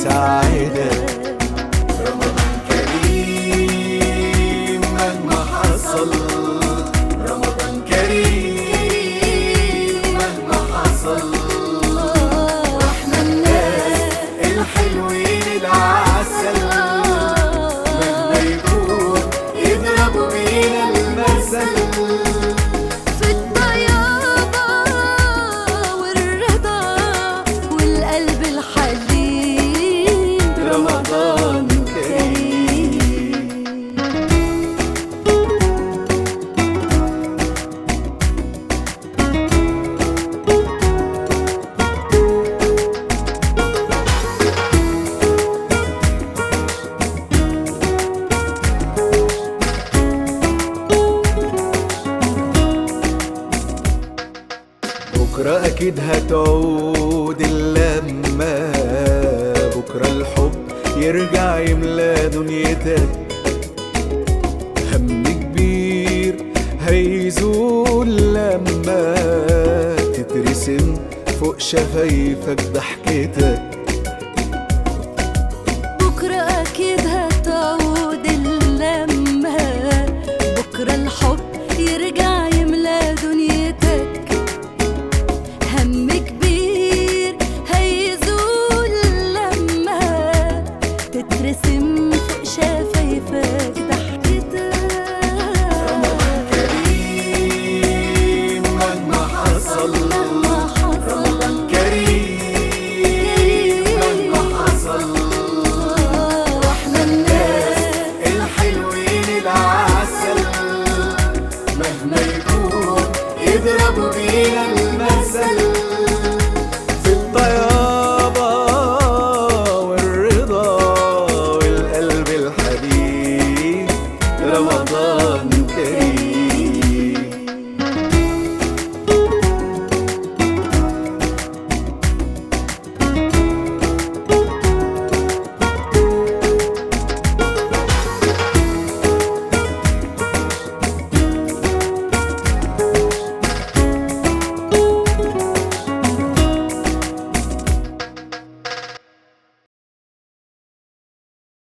يساعدك رمضان كريم مهما حصل رمضان كريم مهما حصل واحنا الناس الحلوين العسل مهما يكون يضربوا بينا المثل في الطيابة والرضا والقلب الحليم رمضان كريم بكرة أكيد هتعود اللمة بكرة الحب يرجع يملى دنيتك هم كبير هيزول لما تترسم فوق شفايفك ضحكتك